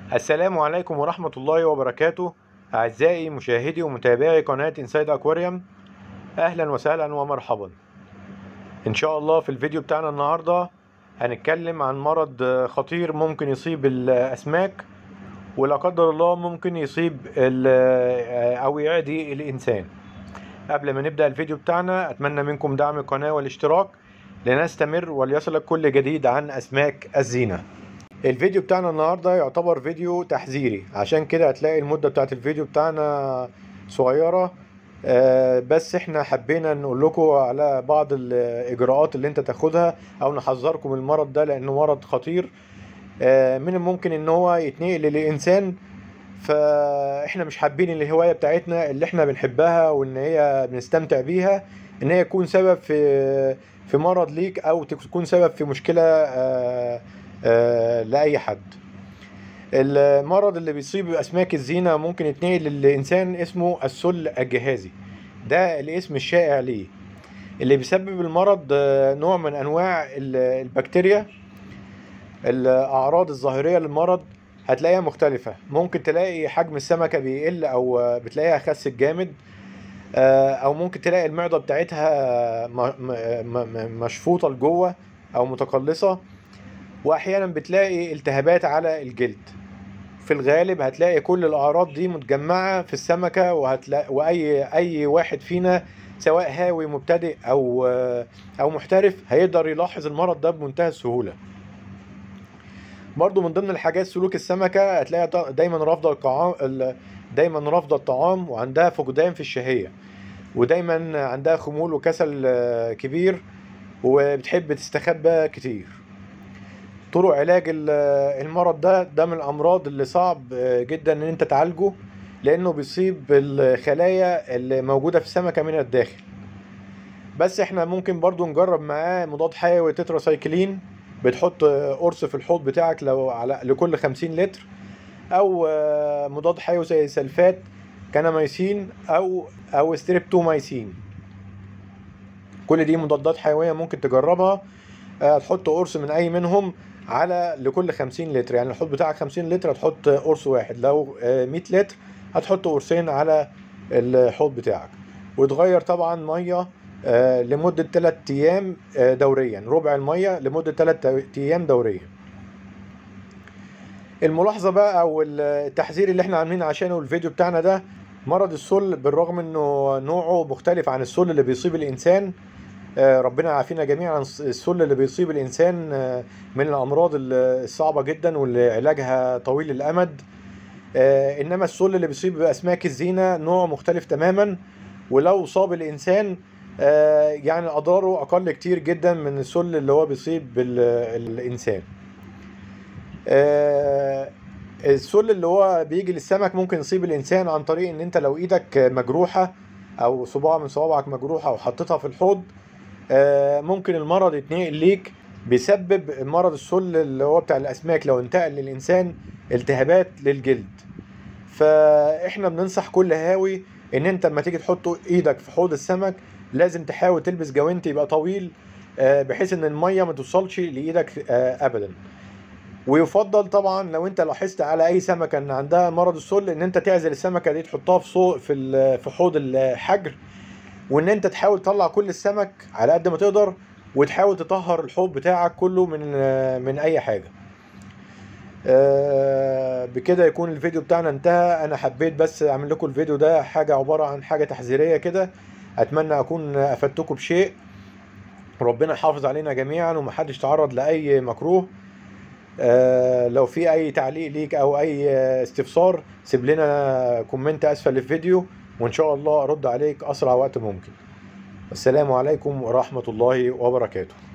السلام عليكم ورحمة الله وبركاته أعزائي مشاهدي ومتابعي قناة إنسايد أكواريوم أهلا وسهلا ومرحبا إن شاء الله في الفيديو بتاعنا النهاردة هنتكلم عن مرض خطير ممكن يصيب الأسماك ولا قدر الله ممكن يصيب ال- أو يعدي الإنسان قبل ما نبدأ الفيديو بتاعنا أتمنى منكم دعم القناة والاشتراك لنستمر وليصلك كل جديد عن أسماك الزينة الفيديو بتاعنا النهاردة يعتبر فيديو تحذيري عشان كده هتلاقي المدة بتاعت الفيديو بتاعنا صغيرة آه، بس احنا حبينا نقول لكم على بعض الاجراءات اللي انت تاخدها او نحذركم من المرض ده لانه مرض خطير آه، من الممكن ان هو يتنقل للانسان فاحنا مش حابين الهواية بتاعتنا اللي احنا بنحبها وان هي بنستمتع بيها ان هي تكون سبب في في مرض ليك او تكون سبب في مشكلة آه، آه، لأي حد المرض اللي بيصيب أسماك الزينة ممكن يتنقل للإنسان اسمه السل الجهازي ده الاسم الشائع ليه اللي بيسبب المرض آه، نوع من أنواع ال- البكتيريا الأعراض الظاهرية للمرض هتلاقيها مختلفة ممكن تلاقي حجم السمكة بيقل أو آه، بتلاقيها خست جامد آه، أو ممكن تلاقي المعدة بتاعتها م- م- م- مشفوطة لجوه أو متقلصة واحيانا بتلاقي التهابات على الجلد في الغالب هتلاقي كل الاعراض دي متجمعه في السمكه وهتلاقي واي اي واحد فينا سواء هاوي مبتدئ او او محترف هيقدر يلاحظ المرض ده بمنتهى السهوله برضو من ضمن الحاجات سلوك السمكه هتلاقي ط- دايما رافضه الطعام ال- دايما رافضه الطعام وعندها فقدان في الشهيه ودايما عندها خمول وكسل آه، كبير وبتحب تستخبى كتير طرق علاج ال- المرض ده ده من الامراض اللي صعب آه، جدا ان انت تعالجه لانه بيصيب الخلايا اللي موجوده في السمكه من الداخل بس احنا ممكن برضو نجرب معاه مضاد حيوي تتراسايكلين بتحط آه، قرص في الحوض بتاعك لو على لكل 50 لتر او آه، مضاد حيوي زي سلفات كناميسين او او ستريبتومايسين كل دي مضادات حيويه ممكن تجربها آه، هتحط قرص من اي منهم على لكل 50 لتر يعني الحوض بتاعك 50 لتر هتحط قرص واحد لو آه، 100 لتر هتحط قرصين على الحوض بتاعك وتغير طبعا ميه آه، لمده 3 ايام آه، دوريا ربع الميه لمده 3 ايام دوريا الملاحظه بقى او التحذير اللي احنا عاملين عشانه الفيديو بتاعنا ده مرض السل بالرغم انه نوعه مختلف عن السل اللي بيصيب الانسان آه، ربنا يعافينا جميعا عن السل اللي بيصيب الانسان آه، من الامراض الصعبه جدا واللي علاجها طويل الامد آه، انما السل اللي بيصيب اسماك الزينه نوع مختلف تماما ولو صاب الانسان آه، يعني اضراره اقل كتير جدا من السل اللي هو بيصيب ال- الانسان آه، السل اللي هو بيجي للسمك ممكن يصيب الانسان عن طريق ان انت لو ايدك مجروحه او صباع من صوابعك مجروحه وحطيتها في الحوض آه، ممكن المرض يتنقل ليك بيسبب مرض السل اللي هو بتاع الاسماك لو انتقل للانسان التهابات للجلد فاحنا بننصح كل هاوي ان انت لما تيجي تحط ايدك في حوض السمك لازم تحاول تلبس جوانت يبقى طويل آه، بحيث ان الميه ما توصلش لايدك آه، ابدا ويفضل طبعا لو انت لاحظت على اي سمكه ان عندها مرض السل ان انت تعزل السمكه دي تحطها في صو في ال- في حوض الحجر وان انت تحاول تطلع كل السمك على قد ما تقدر وتحاول تطهر الحوض بتاعك كله من من اي حاجه آه، بكده يكون الفيديو بتاعنا انتهى انا حبيت بس اعمل لكم الفيديو ده حاجه عباره عن حاجه تحذيريه كده اتمنى اكون افدتكم بشيء ربنا يحافظ علينا جميعا ومحدش تعرض لاي مكروه آه، لو في اي تعليق ليك او اي آه، استفسار سيب لنا كومنت اسفل الفيديو وان شاء الله ارد عليك اسرع وقت ممكن السلام عليكم ورحمة الله وبركاته